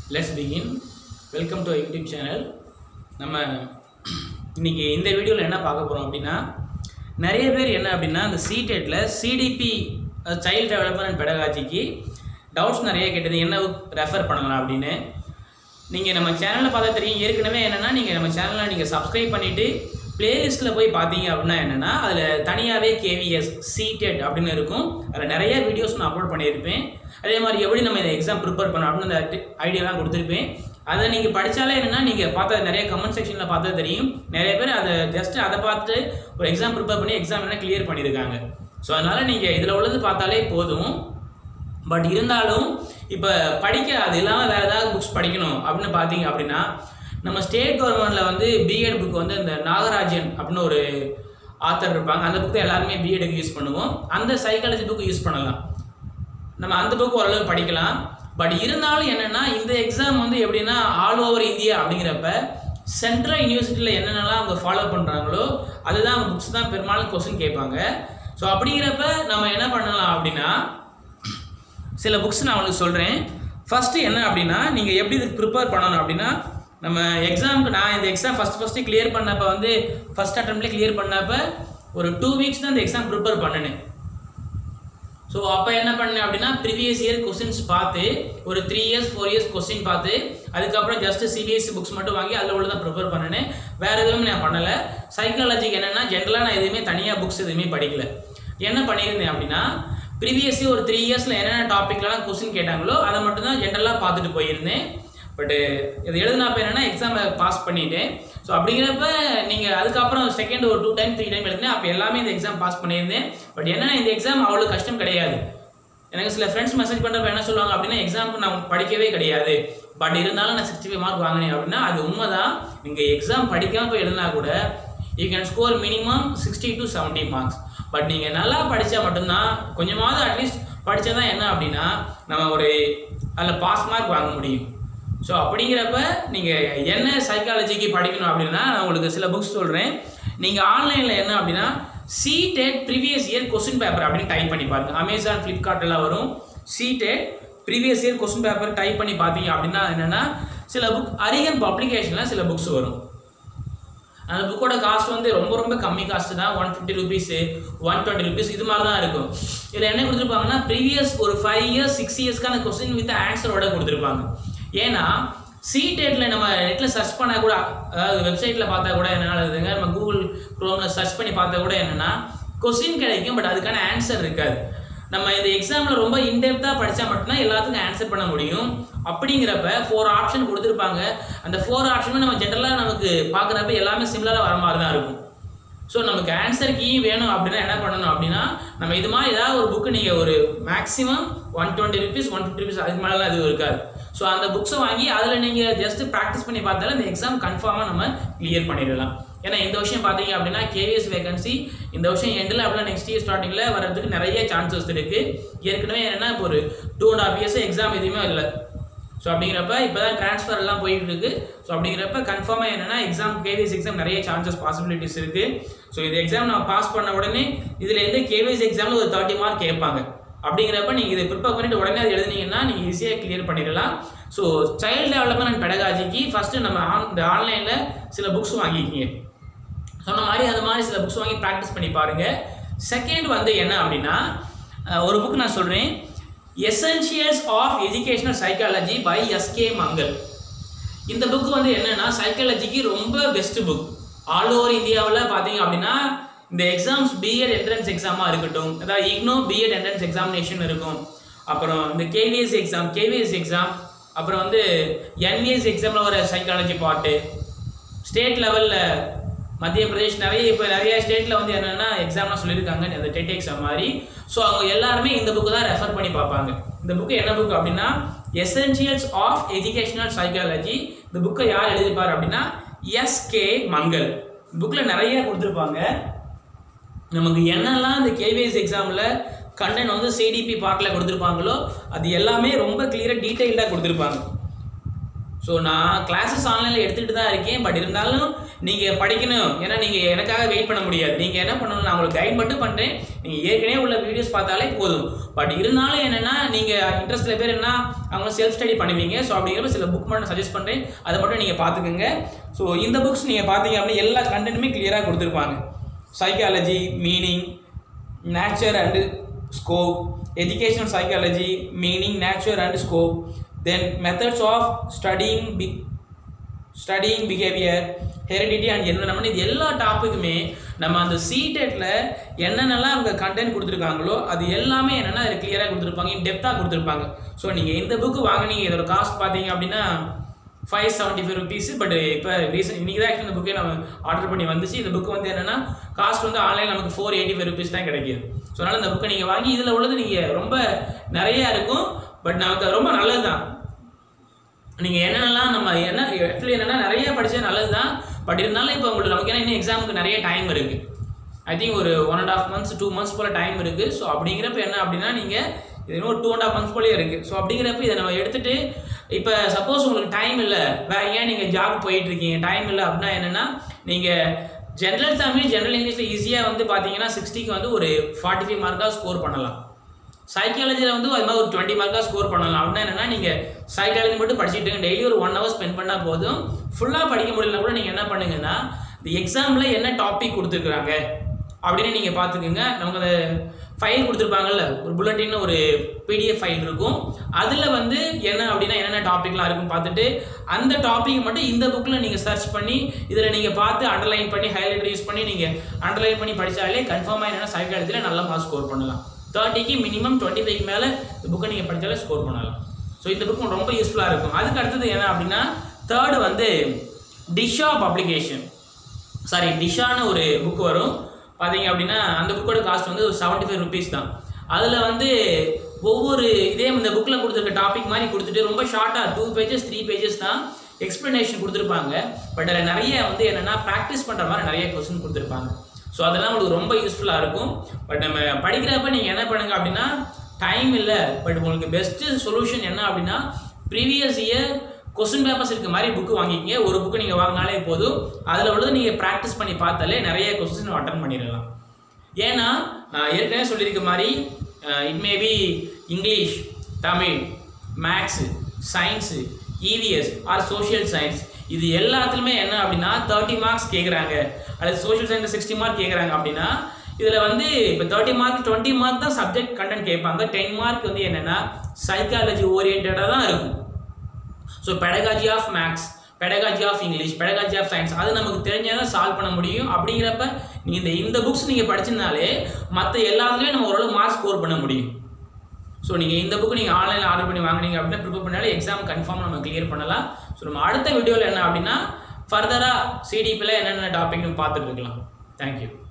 let's begin welcome to YouTube channel நம்ம இன்னைக்கு இந்த வீடியோவில் என்ன பார்க்க போகிறோம் அப்படின்னா நிறைய பேர் என்ன அப்படின்னா அந்த சிடெட்டில் சிடிபி சைல்டு டெவலப்மெண்ட் அண்ட் பெடகாஜிக்கு டவுட்ஸ் நிறைய கேட்டது என்ன ரெஃபர் பண்ணலாம் அப்படின்னு நீங்கள் நம்ம சேனலில் பார்த்தா தெரியும் ஏற்கனவே என்னென்னா நீங்கள் நம்ம சேனலை நீங்கள் சப்ஸ்கிரைப் பண்ணிவிட்டு பிளேலிஸ்ட்டில் போய் பார்த்தீங்க அப்படின்னா என்னென்னா அதில் தனியாகவே கேவிஎஸ் சிடெட் அப்படின்னு இருக்கும் அதில் நிறைய வீடியோஸ் நான் அப்லோட் பண்ணியிருப்பேன் அதே மாதிரி எப்படி நம்ம இந்த எக்ஸாம் ப்ரிப்பேர் பண்ணோம் அப்படின்னு அந்த ஐடியாலாம் கொடுத்துருப்பேன் அதை நீங்கள் படித்தாலே என்னென்னா நீங்கள் பார்த்த நிறைய கமெண்ட் செக்ஷனில் பார்த்தா தெரியும் நிறைய பேர் அதை ஜஸ்ட் அதை பார்த்துட்டு ஒரு எக்ஸாம் ப்ரிப்பேர் பண்ணி எக்ஸாம் என்ன கிளியர் பண்ணியிருக்காங்க ஸோ அதனால் நீங்கள் இதில் உள்ளது பார்த்தாலே போதும் பட் இருந்தாலும் இப்போ படிக்க அது இல்லாமல் வேறு ஏதாவது புக்ஸ் படிக்கணும் அப்படின்னு பார்த்தீங்க அப்படின்னா நம்ம ஸ்டேட் கவர்மெண்ட்டில் வந்து பிஎட் புக் வந்து இந்த நாகராஜன் அப்படின்னு ஒரு ஆத்தர் இருப்பாங்க அந்த புக்கு எல்லாருமே பிஎடுக்கு யூஸ் பண்ணுவோம் அந்த சைக்காலஜி புக்கு யூஸ் பண்ணலாம் நம்ம அந்த புக் ஓரளவு படிக்கலாம் பட் இருந்தாலும் என்னென்னா இந்த எக்ஸாம் வந்து எப்படின்னா ஆல் ஓவர் இந்தியா அப்படிங்கிறப்ப சென்ட்ரல் யூனிவர்சிட்டியில் என்னென்னலாம் அவங்க ஃபாலோ பண்ணுறாங்களோ அதுதான் அவங்க புக்ஸ் தான் பெரும்பாலும் கொஸ்டின் கேட்பாங்க ஸோ அப்படிங்கிறப்ப நம்ம என்ன பண்ணலாம் அப்படின்னா சில புக்ஸ் நான் உங்களுக்கு சொல்கிறேன் ஃபஸ்ட்டு என்ன அப்படின்னா நீங்கள் எப்படி இதுக்கு ப்ரிப்பேர் பண்ணணும் அப்படின்னா நம்ம எக்ஸாமுக்கு நான் இந்த எக்ஸாம் ஃபஸ்ட் ஃபஸ்ட்டு கிளியர் பண்ணப்போ வந்து ஃபஸ்ட் அட்டம்ப்ட்லேயே கிளியர் பண்ணப்ப ஒரு டூ வீக்ஸ் தான் இந்த எக்ஸாம் ப்ரிப்பேர் பண்ணினேன் ஸோ அப்போ என்ன பண்ணேன் அப்படின்னா ப்ரீவியஸ் இயர் கொஸ்டின்ஸ் பார்த்து ஒரு three years four years question பார்த்து அதுக்கப்புறம் ஜஸ்ட் சிபிஎஸ்சி புக்ஸ் மட்டும் வாங்கி அதில் உள்ள தான் ப்ரிப்பேர் பண்ணினேன் வேறு எதுவுமே நான் பண்ணலை சைக்காலஜிக்கு என்னென்னா ஜென்ரலாக நான் எதுவுமே தனியாக புக்ஸ் எதுவுமே படிக்கல என்ன பண்ணியிருந்தேன் அப்படின்னா ப்ரீவியஸ்லி ஒரு த்ரீ இயர்ஸில் என்னென்ன டாப்பிக்லாம் கொஸ்டின் கேட்டாங்களோ அதை மட்டும் தான் ஜென்ரலாக பார்த்துட்டு போயிருந்தேன் பட்டு இது எழுதினப்ப என்னென்னா எக்ஸாமை பாஸ் பண்ணிட்டேன் ஸோ அப்படிங்கிறப்ப நீங்கள் அதுக்கப்புறம் செகண்ட் ஒரு டூ டைம் த்ரீ டைம் எழுதினேன் அப்போ எல்லாமே இந்த எக்ஸாம் பாஸ் பண்ணியிருந்தேன் பட் என்னென்னா இந்த எக்ஸாம் அவ்வளோ கஷ்டம் கிடையாது எனக்கு சில ஃப்ரெண்ட்ஸ் மெசேஜ் பண்ணுறப்ப என்ன சொல்லுவாங்க அப்படின்னா எக்ஸாமுக்கு நான் படிக்கவே கிடையாது பட் இருந்தாலும் நான் சிக்ஸ்டி ஃபைவ் மார்க் வாங்கினேன் அப்படின்னா அது உண்மை தான் நீங்கள் எக்ஸாம் படிக்காமல் போய் எழுதினா கூட you can score minimum sixty to seventy marks but நீங்கள் நல்லா படித்தா மட்டும்தான் கொஞ்சமாவது அட்லீஸ்ட் படித்தா தான் என்ன அப்படின்னா நம்ம ஒரு அதில் பாஸ் மார்க் வாங்க முடியும் ஸோ அப்படிங்கிறப்ப நீங்கள் என்ன சைக்காலஜிக்கு படிக்கணும் அப்படின்னா நான் உங்களுக்கு சில புக்ஸ் சொல்கிறேன் நீங்கள் ஆன்லைனில் என்ன அப்படின்னா C TET previous year question paper அப்படின்னு டைப் பண்ணி பாருங்க அமேசான் ஃப்ளிப்கார்ட் எல்லாம் வரும் C TET previous year question paper type பண்ணி பார்த்தீங்க அப்படின்னா என்னென்னா சில புக் அரிகன் பப்ளிகேஷனில் சில புக்ஸ் வரும் அந்த புக்கோட காஸ்ட் வந்து ரொம்ப ரொம்ப கம்மி காஸ்ட் தான் one fifty rupees one twenty rupees இது மாதிரி தான் இருக்கும் இதில் என்ன கொடுத்துருப்பாங்கன்னா ப்ரீவியஸ் ஒரு ஃபைவ் இயர்ஸ் சிக்ஸ் இயர்ஸ்க்கான கொஸ்டின் வித் ஆன்சரோட கொடுத்துருப்பாங்க ஏன்னா சிடெட்டில் நம்ம நெட்டில் சர்ச் பண்ணால் கூட அதாவது வெப்சைட்டில் பார்த்தா கூட என்ன இதுங்க நம்ம கூகுள் க்ரோமில் சர்ச் பண்ணி பார்த்தா கூட என்னென்னா கொஸ்டின் கிடைக்கும் பட் அதுக்கான ஆன்சர் இருக்காது நம்ம இந்த எக்ஸாமில் ரொம்ப இன்டெப்த்தாக படித்தா மட்டும்தான் எல்லாத்துக்கும் ஆன்சர் பண்ண முடியும் அப்படிங்கிறப்ப ஃபோர் ஆப்ஷன் கொடுத்துருப்பாங்க அந்த ஃபோர் ஆப்ஷனும் நம்ம ஜென்ரலாக நமக்கு பார்க்குறப்ப எல்லாமே சிமிலராக வர மாதிரி தான் இருக்கும் ஸோ நமக்கு ஆன்சர் கீ வேணும் அப்படின்னா என்ன பண்ணணும் அப்படின்னா நம்ம இது மாதிரி ஏதாவது ஒரு புக்கு நீங்கள் ஒரு maximum one twenty rupees one fifty rupees அதுக்கு மேலாம் எதுவும் இருக்காது ஸோ அந்த புக்ஸை வாங்கி அதில் நீங்கள் ஜஸ்ட் ப்ராக்டிஸ் பண்ணி பார்த்தாலும் இந்த எக்ஸாம் கன்ஃபார்மாக நம்ம கிளியர் பண்ணிடலாம் ஏன்னா இந்த விஷயம் பார்த்தீங்க அப்படின்னா கேவிஎஸ் வேகன்சி இந்த வருஷம் எண்டில் அப்படின்னா நெக்ஸ்ட் இயர் ஸ்டார்டிங்கில் வரதுக்கு நிறைய சான்சஸ் இருக்குது ஏற்கனவே என்னென்னா இப்போ ஒரு two and half years exam எதுவுமே இல்லை ஸோ அப்படிங்கிறப்ப இப்போ தான் ட்ரான்ஸ்ஃபர் எல்லாம் போயிட்டு இருக்கு ஸோ அப்படிங்கிறப்ப கன்ஃபார்மாக என்னென்னா எக்ஸாம் கேவிஎஸ் எக்ஸாம் நிறைய சான்சஸ் பாசிபிலிட்டிஸ் இருக்குது ஸோ இந்த எக்ஸாம் நம்ம பாஸ் பண்ண உடனே இதில் எந்த கேவிஎஸ் எக்ஸாமில் ஒரு தேர்ட்டி மார்க் கேட்பாங்க அப்படிங்கிறப்ப நீங்கள் இதை ப்ரிப்பேர் பண்ணிட்டு உடனே அது எழுதுனீங்கன்னா நீங்கள் ஈஸியாக கிளியர் பண்ணிடலாம் ஸோ சைல்டு டெவலப்மெண்ட் அண்ட் பெடகாஜிக்கு ஃபஸ்ட்டு நம்ம ஆன் இந்த ஆன்லைனில் சில புக்ஸ் வாங்கிக்கிங்க சொன்ன மாதிரி அது மாதிரி சில புக்ஸ் வாங்கி ப்ராக்டிஸ் பண்ணி பாருங்கள் செகண்ட் வந்து என்ன அப்படின்னா ஒரு புக் நான் சொல்கிறேன் essentials of educational psychology by SK Mangal இந்த புக் வந்து என்னென்னா சைக்காலஜிக்கு ரொம்ப பெஸ்ட் புக் ஆல் ஓவர் இந்தியாவில் பார்த்தீங்க அப்படின்னா இந்த எக்ஸாம்ஸ் பிஎட் என்ட்ரன்ஸ் எக்ஸாமாக இருக்கட்டும் அதாவது இக்னோ பிஎட் என்ட்ரன்ஸ் எக்ஸாமினேஷன் இருக்கும் அப்புறம் இந்த கேவிஎஸ் எக்ஸாம் கேவிஎஸ் எக்ஸாம் அப்புறம் வந்து என்விஎஸ் எக்ஸாமில் வர சைக்காலஜி பாட்டு ஸ்டேட் லெவலில் மத்திய பிரதேஷ் நிறைய இப்போ நிறைய ஸ்டேட்டில் வந்து என்னென்னா எக்ஸாம்லாம் சொல்லியிருக்காங்க அந்த டெட் எக்ஸாம் மாதிரி ஸோ அவங்க எல்லாருமே இந்த புக்கு தான் ரெஃபர் பண்ணி பார்ப்பாங்க இந்த புக்கு என்ன புக் அப்படின்னா எசென்ஷியல்ஸ் ஆஃப் எஜுகேஷனல் சைக்காலஜி இந்த புக்கை யார் எழுதிப்பார் அப்படின்னா எஸ்கே மங்கள் புக்கில் நிறைய கொடுத்துருப்பாங்க நமக்கு என்னெல்லாம் இந்த கேவிஎஸ் எக்ஸாமில் கண்டென்ட் வந்து சிடிபி பார்ட்டில் கொடுத்துருப்பாங்களோ அது எல்லாமே ரொம்ப கிளியராக டீட்டெயில்டாக கொடுத்துருப்பாங்க ஸோ நான் கிளாஸஸ் ஆன்லைனில் எடுத்துக்கிட்டு தான் இருக்கேன் பட் இருந்தாலும் நீங்கள் படிக்கணும் ஏன்னா நீங்கள் எனக்காக வெயிட் பண்ண முடியாது நீங்கள் என்ன பண்ணணும் நான் உங்களுக்கு கைட் மட்டும் பண்ணுறேன் நீங்கள் ஏற்கனவே உள்ள வீடியோஸ் பார்த்தாலே போதும் பட் இருந்தாலும் என்னென்னா நீங்கள் இன்ட்ரெஸ்ட் பேர் என்ன அவங்க செல்ஃப் ஸ்டடி பண்ணுவீங்க ஸோ அப்படிங்கிறப்ப சில புக் மட்டும் சஜஸ்ட் பண்ணுறேன் அதை மட்டும் நீங்கள் பார்த்துக்கோங்க ஸோ இந்த புக்ஸ் நீங்கள் பார்த்தீங்க அப்படின்னா எல்லா கண்டென்ட்டுமே கிளியராக கொடுத்துருப்பாங்க psychology meaning nature and scope educational psychology meaning nature and scope then methods of studying பி ஸ்டடிங் பிஹேவியர் ஹெரிடிட்டி அண்ட் என்ன இது எல்லா டாப்பிக்குமே நம்ம அந்த சீடெட்டில் என்னென்னலாம் அவங்க கண்டென்ட் கொடுத்துருக்காங்களோ அது எல்லாமே என்னென்னா அது கிளியராக கொடுத்துருப்பாங்க இன் டெப்த்தாக கொடுத்துருப்பாங்க ஸோ நீங்கள் இந்த புக்கு வாங்கினீங்க இதோட காஸ்ட் பார்த்தீங்க அப்படின்னா five seventy five rupees but இப்போ ரீசெண்ட் இன்றைக்கி தான் ஆக்சுவலி இந்த புக்கே நம்ம ஆர்டர் பண்ணி வந்துச்சு இந்த புக்கு வந்து என்னென்னா காஸ்ட் வந்து ஆன்லைன் நமக்கு ஃபோர் எயிட்டி ஃபைவ் ருபீஸ் தான் கிடைக்கிது ஸோ அதனால் இந்த புக்கை நீங்கள் வாங்கி இதில் உள்ளது நீங்கள் ரொம்ப நிறையா இருக்கும் பட் நமக்கு ரொம்ப நல்லது தான் நீங்கள் என்னென்னலாம் நம்ம என்ன ஆக்சுவலி என்னென்னா நிறைய படித்தா நல்லது தான் பட் இருந்தாலும் இப்போ உங்களுக்கு நமக்கு ஏன்னா இன்னும் எக்ஸாமுக்கு நிறைய டைம் இருக்குது ஐ திங்க் ஒரு one and half months two months போல் டைம் இருக்குது ஸோ அப்படிங்கிறப்ப என்ன அப்படின்னா நீங்கள் இது இன்னும் ஒரு டூ அண்ட் ஆஃப் மந்த்ஸ் போலே இருக்குது ஸோ அப்படிங்கிறப்ப இதை நம்ம எடுத்துகிட்டு இப்போ சப்போஸ் உங்களுக்கு டைம் இல்லை வேற ஏன் நீங்கள் ஜாப் போயிட்டு இருக்கீங்க டைம் இல்லை அப்படின்னா என்னென்னா நீங்கள் ஜென்ரல் தமிழ் ஜென்ரல் இங்கிலீஷில் ஈஸியாக வந்து பார்த்தீங்கன்னா சிக்ஸ்டிக்கு வந்து ஒரு ஃபார்ட்டி ஃபைவ் மார்க்காக ஸ்கோர் பண்ணலாம் சைக்காலஜியில் வந்து அது மாதிரி ஒரு டுவெண்ட்டி மார்க்காக ஸ்கோர் பண்ணலாம் அப்படின்னா என்னன்னா நீங்கள் சைக்காலஜி மட்டும் படிச்சுட்டு டெய்லி ஒரு ஒன் ஹவர் ஸ்பெண்ட் பண்ணால் போதும் ஃபுல்லாக படிக்க முடியலனா கூட நீங்கள் என்ன பண்ணுங்கன்னா இந்த எக்ஸாமில் என்ன டாபிக் கொடுத்துருக்குறாங்க அப்படின்னு நீங்கள் பார்த்துக்குங்க நமக்கு அந்த ஃபைல் கொடுத்துருப்பாங்கல்ல ஒரு புல்லட்டின்னு ஒரு பிடிஎஃப் ஃபைல் இருக்கும் அதில் வந்து என்ன அப்படின்னா என்னென்ன டாபிக்லாம் இருக்குன்னு பார்த்துட்டு அந்த டாபிக் மட்டும் இந்த புக்கில் நீங்கள் சர்ச் பண்ணி இதில் நீங்கள் பார்த்து அண்டர்லைன் பண்ணி ஹைலைட்டர் யூஸ் பண்ணி நீங்கள் அண்டர்லைன் பண்ணி படித்தாலே கன்ஃபார்மாக என்னென்னா சைக்காலஜியில் நல்ல மார்க் ஸ்கோர் பண்ணலாம் தேர்ட்டிக்கு மினிமம் டுவெண்ட்டி ஃபைவ் மேலே இந்த புக்கை நீங்கள் படித்தாலே ஸ்கோர் பண்ணலாம் ஸோ இந்த புக்கு ரொம்ப யூஸ்ஃபுல்லாக இருக்கும் அதுக்கு அடுத்தது என்ன அப்படின்னா தேர்டு வந்து டிஷா பப்ளிகேஷன் சாரி டிஷான்னு ஒரு புக் வரும் பார்த்தீங்க அப்படின்னா அந்த புக்கோட காஸ்ட் வந்து ஒரு செவன்ட்டி ஃபைவ் ருபீஸ் தான் அதில் வந்து ஒவ்வொரு இதே இந்த புக்கில் கொடுத்துருக்க டாபிக் மாதிரி கொடுத்துட்டு ரொம்ப ஷார்ட்டாக டூ பேஜஸ் த்ரீ பேஜஸ் தான் எக்ஸ்ப்ளனேஷன் கொடுத்துருப்பாங்க பட் அதில் நிறைய வந்து என்னென்னா ப்ராக்டிஸ் பண்ணுற மாதிரி நிறைய கொஸ்டின் கொடுத்துருப்பாங்க ஸோ அதெல்லாம் உங்களுக்கு ரொம்ப யூஸ்ஃபுல்லாக இருக்கும் பட் நம்ம படிக்கிறப்ப நீங்கள் என்ன பண்ணுங்க அப்படின்னா டைம் இல்லை பட் உங்களுக்கு பெஸ்ட்டு சொல்யூஷன் என்ன அப்படின்னா ப்ரீவியஸ் இயர் கொஸ்டின் பேப்பர்ஸ் இருக்க மாதிரி புக்கு வாங்கிக்கிங்க ஒரு புக்கு நீங்கள் வாங்கினாலே போதும் அதில் உள்ளது நீங்கள் ப்ராக்டிஸ் பண்ணி பார்த்தாலே நிறைய கொஸ்டின் அட்டன் பண்ணிடலாம் ஏன்னா நான் ஏற்கனவே சொல்லியிருக்க மாதிரி it may be English Tamil maths science EVS or social science இது எல்லாத்துலேயுமே என்ன அப்படின்னா தேர்ட்டி மார்க்ஸ் கேட்குறாங்க அல்லது சோஷியல் சயின்ஸ் சிக்ஸ்டி மார்க் கேட்குறாங்க அப்படின்னா இதில் வந்து இப்போ தேர்ட்டி மார்க் டுவெண்ட்டி மார்க் தான் சப்ஜெக்ட் கண்டென்ட் கேட்பாங்க டென் மார்க் வந்து என்னென்னா சைக்காலஜி ஓரியன்டாக தான் இருக்கும் so pedagogy of maths pedagogy of English pedagogy of science அது நமக்கு தெரிஞ்சால் தான் சால்வ் பண்ண முடியும் அப்படிங்கிறப்ப நீங்கள் இந்த இந்த புக்ஸ் நீங்கள் படிச்சிருந்தாலே மற்ற எல்லாத்துலேயும் நம்ம ஓரளவு மார்க் ஸ்கோர் பண்ண முடியும் ஸோ நீங்கள் இந்த புக்கு நீங்கள் ஆன்லைனில் ஆர்டர் பண்ணி வாங்கினீங்க அப்படின்னா ப்ரிப்பேர் பண்ணாலே எக்ஸாம் கன்ஃபார்ம் நம்ம கிளியர் பண்ணலாம் ஸோ நம்ம அடுத்த வீடியோவில் என்ன அப்படின்னா ஃபர்தராக சிடிபியில் என்னென்ன டாபிக்னு பார்த்துட்டு இருக்கலாம் தேங்க்யூ